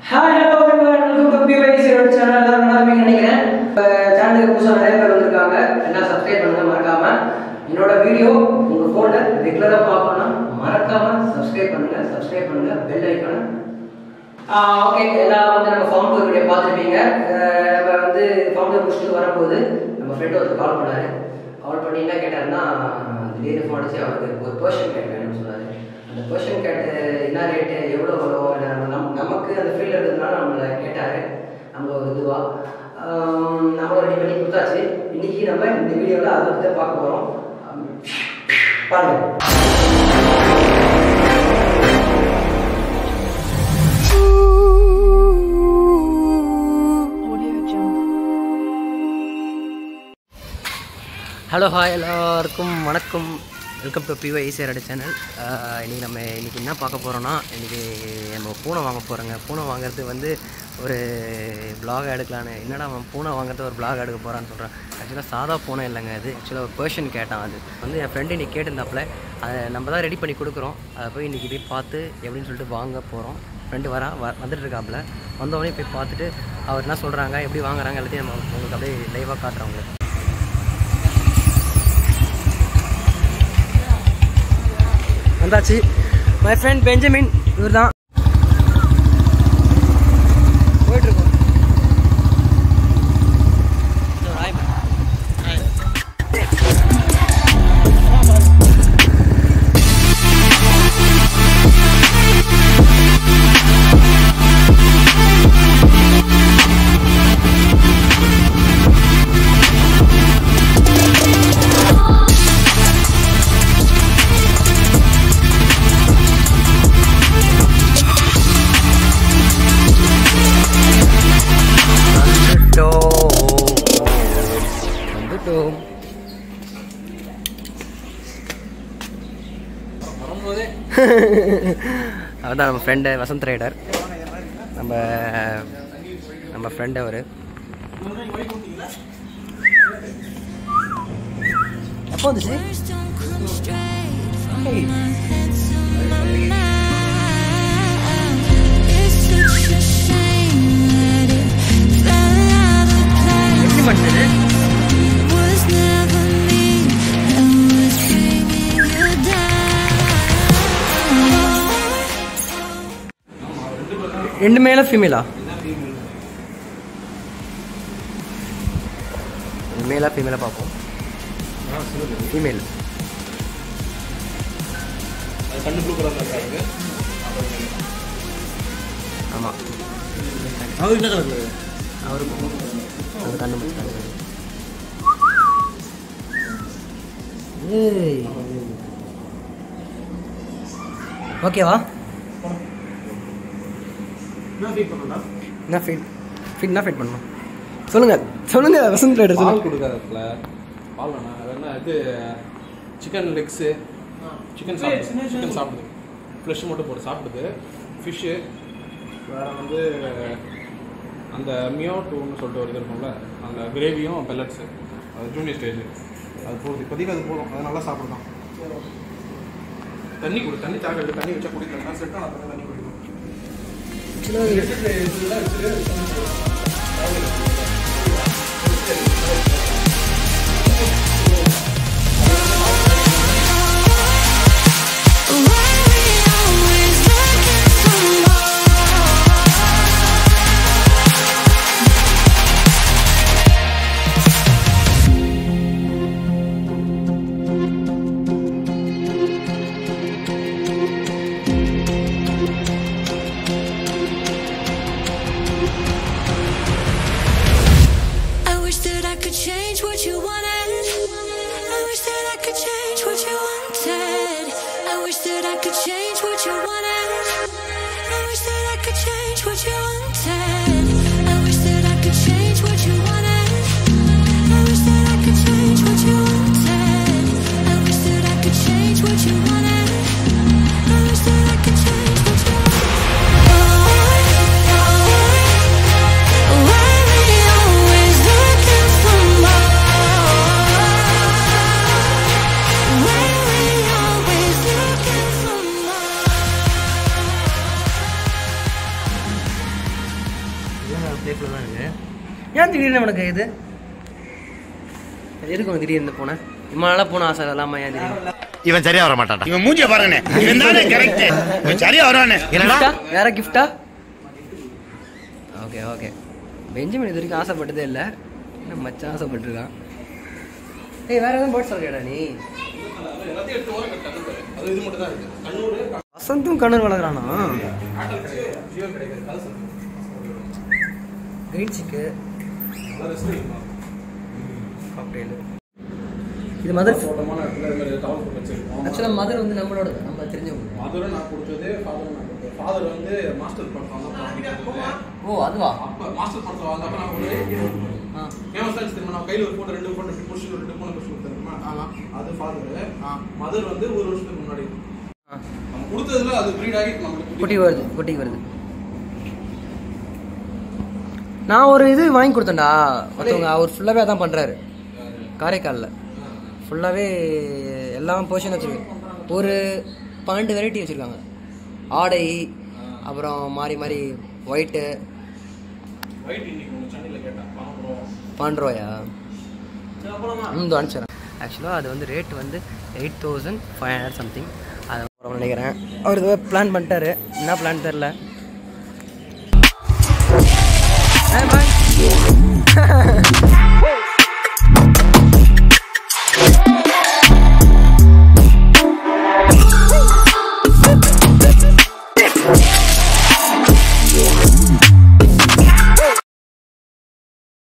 Hi hello welcome to PYC road channel எல்லாரும் நல்லா இருப்பீங்கன்னு நினைக்கிறேன் இப்போ சேனலுக்கு புதுசாக நிறைய பேர் வந்திருக்காங்க எல்லாம் சப்ஸ்கிரைப் பண்ணுங்க மறக்காம என்னோட வீடியோ உங்கள் ஃபோனில் ரெகுலராக பார்க்கணும்னா மறக்காம சப்ஸ்கிரைப் பண்ணுங்க சப்ஸ்கிரைப் பண்ணுங்க பெல் ஐக்கான ஓகே எல்லாம் வந்து நம்ம ஃபார்ம் டூர் வீடியோ பார்த்துருப்பீங்க அஹ் நம்ம வந்து ஃபார்ம் டூர் முடிச்சுட்டு வரும்போது நம்ம ஃப்ரெண்டு ஒருத்தர் கால் பண்ணாரு கால் பண்ணி என்ன கேட்டாருன்னா திடீர்னு ஃபோன் அடிச்சு அவருக்கு ஒரு பர்ஷன் கேட் வேணும்னு சொன்னார் அந்த பர்ஷன் கேட்டு என்ன ரேட்டு எவ்வளோ வரும் இல்லை நம்ம நம் நமக்கு அந்த ஃபீல்டு இருக்கிறதுனால நம்மளை கேட்டார் நம்ம ஒரு இதுவாக நம்ம ரெடி பண்ணி கொடுத்தாச்சு இன்னைக்கு நம்ம இந்த வீடியோவில் அதை பற்றி தான் பார்க்க போகிறோம் பாருங்கள் ஹலோ ஹாய் எல்லாருக்கும் வணக்கம் welcome to PO ECR channel இன்றைக்கி நம்ம இன்றைக்கி என்ன பார்க்க போகிறோன்னா இன்றைக்கி நம்ம பூனை வாங்க போகிறோங்க பூனை வாங்குறது வந்து ஒரு vlog எடுக்கலான்னு என்னடா அவன் பூனை வாங்குறது ஒரு vlog எடுக்க போகிறான்னு சொல்கிறேன் ஆக்சுவலாக சாதா பூனை இல்லைங்க அது ஆக்சுவலாக ஒரு பேர்ஷன் கேட்டான் அது வந்து என் ஃப்ரெண்டு இன்றைக்கி கேட்டிருந்தாப்புல அதை நம்ம தான் ரெடி பண்ணி கொடுக்குறோம் அதை போய் இன்றைக்கி போய் பார்த்து எப்படின்னு சொல்லிட்டு வாங்க போகிறோம் ஃப்ரெண்டு வரா வ வந்துட்டு இருக்காப்புல வந்தவொடனே போய் பார்த்துட்டு அவர் என்ன சொல்கிறாங்க எப்படி வாங்குறாங்க எல்லாத்தையும் நம்ம உங்களுக்கு அப்படியே லைவாக காட்டுறோம் உங்களுக்கு வந்தாச்சு மை ஃப்ரெண்ட் பெஞ்சமின் இவர் தான் போயிட்டுருக்கோம் வந்துட்டோம் வந்துட்டோம் அவர்தான் நம்ம ஃப்ரெண்டு வசந்த் ரைடர் நம்ம நம்ம ஃப்ரெண்டு அவர் எப்போ வந்துச்சு Hey. எப்படி பண்ணுது ரெண்டு மேல ஃபீமேலா மேலா ஃபீமேலா பார்ப்போம் ஃபீமேல் கண்ணு ப்ளூ கலர்ல இருக்காங்க ஆமாம் அவர் என்ன கலர்ல அவருக்கு அது கண்ணு முடிச்சாங்க ஏய் ஓகேவா என்ன ஃபீல் பண்ணா என்ன ஃபீட் ஃபீட் என்ன ஃபீட் பண்ணணும் சொல்லுங்க சொல்லுங்க வசந்த் ரைடர் பால் சொல்லுங்க கொடுக்காதல பால் வேணாம் அது என்ன இது சிக்கன் லெக்ஸு சிக்கன் சாப்பிடுது சிக்கன் சாப்பிடுது ஃப்ளஷ் மட்டும் போட்டு சாப்பிடுது ஃபிஷ்ஷு வேறு வந்து அந்த மியோ டூன்னு சொல்லிட்டு ஒரு இது இருக்கும்ல அந்த கிரேவியும் பெல்லட்ஸு அது ஜூனியர் ஸ்டேஜ் அது போகுது இப்போதைக்கு அது போதும் அது நல்லா சாப்பிடுதான் தண்ணி கொடு தண்ணி தாக்கிறது தண்ணி வச்சா குடிக்கலாம் செட் ஆனால் தண்ணி குடிக்கணும் I wish that I could change what you wanted. I wish that I could change what you wanted. I wish that I could change what you wanted. I wish that I could change what you wanted. I wish that I could change what you wanted. I wish that I could change what you wanted. I wish that I could change what you wanted. I wish that I could change what you Why we always looking for more? Why we always looking for more? சேஃபில் தான் இருக்கு ஏன் திடீர்னு உனக்கு இது அது எதுக்கு உனக்கு திடீர்னு போனேன் இம்மா நாளாக போன ஆசை இல்லாமல் ஏன் திடீர்னு இவன் சரியா வர மாட்டான்டா இவன் மூஞ்சிய பாருங்கண்ணே இவன் தானே கரெக்ட் இவன் சரியா வருவானே கிஃப்டா வேற கிஃப்டா ஓகே ஓகே பெஞ்சமின் இது வரைக்கும் ஆசைப்பட்டதே இல்லை என்ன மச்சான் ஆசைப்பட்டிருக்கான் ஏய் வேற எதுவும் போட்டு சொல்றியாடா நீ எல்லாத்தையும் எடுத்து ஓரம் கட்டு அது இது மட்டும் தான் இருக்கு கண்ணூர் வசந்தும் கண்ணூர் வளர்க்குறானா ஆட்டல் கிடையாது ஜியோ கிடையாது அது சொல்லு. கிரீன் சிக்கு நல்லா ரெஸ்ட் எடுக்கணும் காக்டெயில் இது மதர் தோட்டமான இடத்துல இது மாதிரி டவர் போட்டு வச்சிருக்கோம் ஆக்சுவலாக மதர் வந்து நம்மளோட நம்ம தெரிஞ்சவங்க மதுரை நான் கொடுத்தது ஃபாதர் நான் கொடுத்தது ஃபாதர் வந்து மாஸ்டர் படத்தை வந்து ஓ அதுவா அப்போ மாஸ்டர் படத்தை வாங்க நான் ஒரு ஆ ஃபேமஸ் ஆச்சு தெரியுமா நான் கையில் ஒரு ஃபோட்டோ ரெண்டு ஃபோட்டோ பிடிச்சி ரெண்டு மூணு பிடிச்சி தெரியுமா அது ஃபாதர் மதர் வந்து ஒரு வருஷத்துக்கு முன்னாடி ஆ நம்ம கொடுத்ததுல அது ப்ரீட் ஆகி நம்மளுக்கு குட்டி வருது குட்டி வருது நான் ஒரு இது வாங்கி கொடுத்தேன்டா மற்றவங்க அவர் ஃபுல்லாகவே அதான் பண்ணுறாரு காரைக்காலில் ஃபுல்லாகவே எல்லாம் போர்ஷன் வச்சுருக்கேன் ஒரு பன்னெண்டு வெரைட்டி வச்சுருக்காங்க ஆடை அப்புறம் மாறி மாறி ஒயிட்டு ஒயிட் இன்னைக்கு ஒன்று சென்னையில் கேட்டேன் வாங்குறோம் பன்னெண்டு ரூபாயா ம் அனுப்பிச்சிடறேன் ஆக்சுவலாக அது வந்து ரேட் வந்து eight thousand five hundred something அதை அப்புறம் நினைக்கிறேன் அவர் இதுவே பிளான் பண்ணிட்டாரு என்ன பிளான் தெரில பாய்